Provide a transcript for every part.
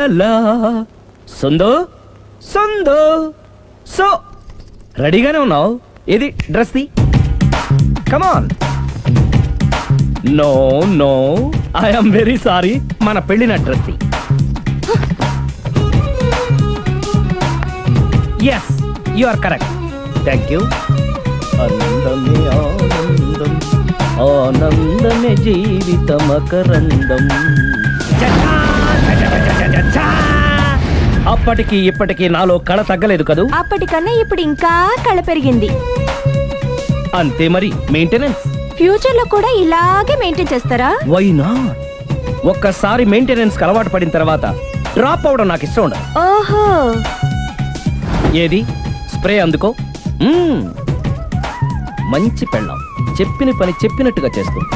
లా సుందో సుందో so రెడీగానే ఉన్నావు ఇది డ్రెస్ ది come on no no I'm very sorry మన పెళ్ళిన డ్రెస్ ది yes you are correct thank you ఆనందమే ఆనందం ఆనందమే జీవితమకరందం అప్పటికి ఇప్పటికి నాలో కళ తగ్గలేదు కదూ అప్పటికన్నా ఇప్పుడు ఇంకా కళ పెరిగింది అంతే మరి మెయింటెనెన్స్ ఫ్యూచర్ లో కూడా ఇలాగే మెయింటైన్ చేస్తారా వై నాట్ ఒక్కసారి మెయింటెనెన్స్ అలవాటు పడిన తర్వాత డ్రాప్ అవడం నాకు ఇష్టం ఉండదు ఓహో ఏది స్ప్రే అందుకో మ్మ్. మంచి పెళ్ళాం చెప్పిన పని చెప్పినట్టుగా చేస్తుంది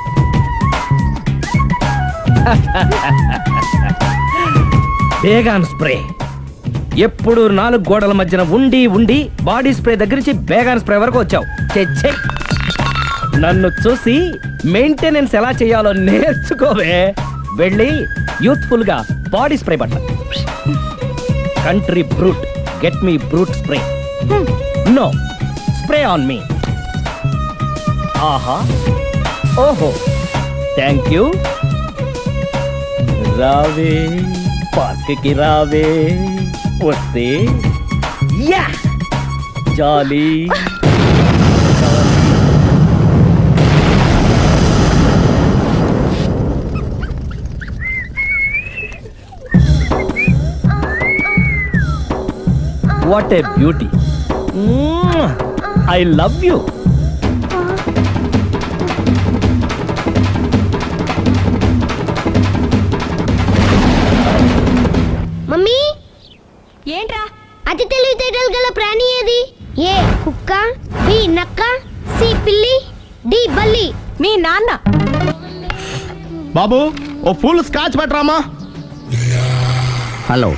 బేగాన్ స్ప్రే ఎప్పుడు నాలుగు గోడల మధ్యన ఉండి ఉండి బాడీ స్ప్రే దగ్గర నుంచి బేగాన్ స్ప్రే వరకు వచ్చావు ఛే, ఛే. నన్ను చూసి మెయింటెనెన్స్ ఎలా చేయాలో నేర్చుకోవే వెళ్ళి యూత్ఫుల్ గా బాడీ స్ప్రే పట్ల country Brut get me Brut spray no spray on me ఆహా ఓహో థ్యాంక్ యూ రావే పార్క్కి రావే వస్తే yeah jolly what a beauty I love you mummy ఏంట్రా అతి తెలివితేటలు గల ప్రాణి ఏది ఏ కుక్క బి నక్క సి పిల్లి డి బల్లి మీ నాన్న బాబు ఓ ఫుల్ స్కాచ్ పెట్టరామా హలో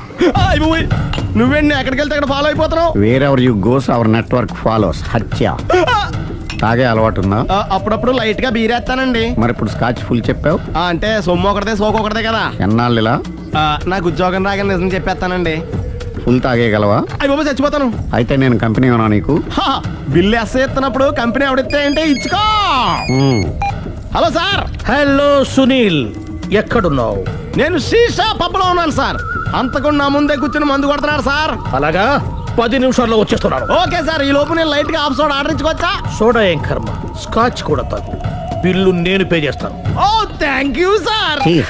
నువ్వేంటి ఎక్కడికి వెళ్తే అక్కడ ఫాలో అయిపోతున్నావు wherever you goes our network follows హత్య తాగే అలవాటు ఉందా ఆ, అప్పుడప్పుడు లైట్ గా బీరేస్తానండి మరి ఇప్పుడు స్కాచ్ ఫుల్ చెప్పావు ఆ, అంటే సొమ్ము ఒకటిదే సోకు ఒకటిదే కదా ఎన్నాళ్ళు ఇలా ఆ, నాకు ఉద్యోగం రాగా నిజం చెప్పేస్తానండి ఫుల్ తాగేయగలవా అయ్యి బాబు చచ్చిపోతాను అయితే నేను కంపెనీ ఉన్నా నీకు హా, బిల్లు ఎస్ ఎత్తినప్పుడు కంపెనీ ఎవడితే అంటే ఇచ్చుకో మ్మ్. హలో సార్ హలో సునీల్ ఎక్కడున్నావు నేను శీషా పబ్బులో ఉన్నాను సార్ అంతకుండా నా ముందే కూర్చుని మందు కొడుతున్నాడు సార్ అలాగా పది నిమిషాల్లో వచ్చేస్తున్నాను ఓకే సార్ ఈ లోపు నేను లైట్ గా ఆఫ్ సోడా ఆర్డర్ ఇచ్చుకోవచ్చా సోడా ఏం కర్మ స్కాచ్ కూడా తాగు బిల్లు నేను పే చేస్తాను ఓ thank you sir Cheers.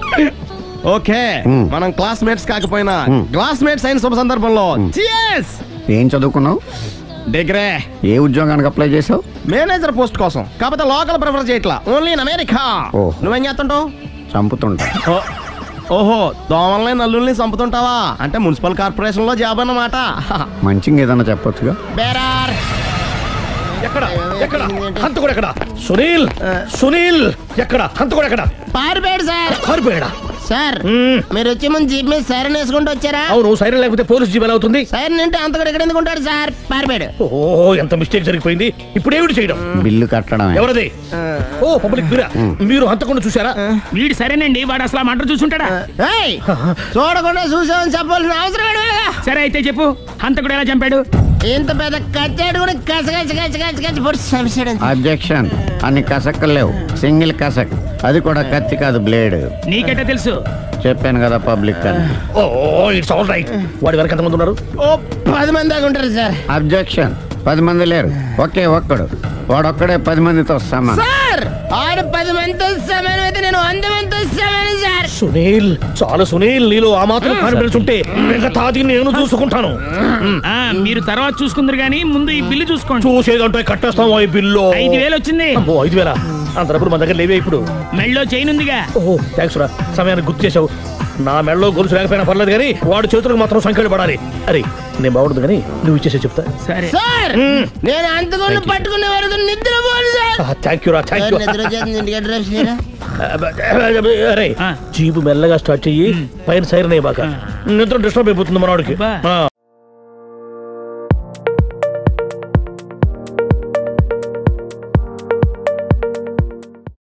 Okay hmm. మనం క్లాస్మేట్స్ కాకపోయినా మ్మ్. క్లాస్మేట్స్ అయిన శుభ సందర్భంలో Cheers! ఏం చదువుకున్నావు డిగ్రే ఏ ఉద్యోగానికి అప్లై చేసావు మేనేజర్ పోస్ట్ కోసం కాకపోతే లోకల్ ప్రిఫర్ చేయట్లా ఓన్లీ ఇన్ అమెరికా ఓ. నువ్వేం చేస్తుంటావు చంపుతుంటా ఓ- ఓహో దోమల్ని నల్లుల్ని చంపుతుంటావా అంటే మున్సిపల్ కార్పొరేషన్ లో జాబ్ అన్నమాట మంచిగా ఏదన్నా చెప్పొచ్చుగా బేరార్ ఎక్కడ ఎక్కడ హంతకుడు ఎక్కడ సునీల్ సునీల్ ఎక్కడ హంతకుడు ఎక్కడ పారిపోయాడు సార్ పారిపోయాడా సార్ మ్మ్. మీరు వచ్చే ముందు జీప్ మీద సైరన్ వేసుకుంటూ వచ్చారా అవును సైరన్ లేకపోతే పోలీస్ జీవన్ అవుతుంది సైరన్ అంటే అంత కూడా ఎక్కడ ఎందుకు ఉంటాడు సార్ పారిపోయాడు ఓ ఎంత మిస్టేక్ జరిగిపోయింది ఇప్పుడు ఏమిటి చేయడం బిల్లు కట్టడమే ఎవరది ఓ పబ్లిక్ మీరా మీరు హంతకుండా చూసారా వీడు సరేనండి వాడు అసలు ఆ మంట చూసుంటాడా ఏయ్, చూడకుండా చూసామని చెప్పాల్సిన అవసరం ఏంటి వీళ్ళకి? సరే అయితే చెప్పు హంతకుడు ఎలా చంపాడు ఇంత పెద్ద కచ్చాడు కూడా కచ్చ కచ్చ కచ్చ కచ్చ కచ్చ పొడి చంపేశాడు. అబ్జెక్షన్ అన్ని కసక్కలు లేవు సింగిల్ కసక్ అది కూడా కత్తి కాదు బ్లేడ్ నీకెట్టా తెలుసు చెప్పాను కదా పబ్లిక్ అని ఓ ఇట్స్ ఆల్ రైట్ వాడి వెనక ఎంతమంది ఉన్నారు ఓ పది మంది దాకా ఉంటారు సార్ అబ్జెక్షన్ పది మంది లేరు ఒకే ఒక్కడు వాడొక్కడే పది మందితో సమానం సార్ ఆడు పది మందితో సమానం అయితే నేను వంద మందితో సమానం సార్ సునీల్ చాలా సునీల్ నీలో ఆ మాత్రం కాన్ఫిడెన్స్ ఉంటే మిగతాది నేను చూసుకుంటాను ఆ మీరు తర్వాత చూసుకుందరు గానీ ముందు ఈ బిల్లు చూసుకోండి చూసేదంటే కట్టేస్తాం ఈ బిల్లు ఐదు వేలు వచ్చింది అమ్మో ఐదు వేల అంత డబ్బులు మన దగ్గర లేవే ఇప్పుడు మెళ్ళో చైన్ ఉందిగా ఓహో థ్యాంక్స్ రా సమయానికి గుర్తు చేసావు నా మెడలో గొలుసు లేకపోయినా పర్లేదు కానీ వాడు చేతులకు మాత్రం సంఖ్యలు పడాలి అరే నేను బాగుండదు కానీ నువ్వు ఇచ్చేసే చెప్తా సరే సార్ నేను అంతకుండా పట్టుకునే వరకు నిద్రపోను సార్ థ్యాంక్ యూ రా థ్యాంక్ యూ నిద్ర వచ్చేస్తుంది ఇంటికి అడ్రస్ చేయరా అరే ఆ. జీపు మెల్లగా స్టార్ట్ చెయ్యి పైన సైరన్ అయ్యి బాక నిద్ర డిస్టర్బ్ అయిపోతుంది మనవాడికి బా. ఆ.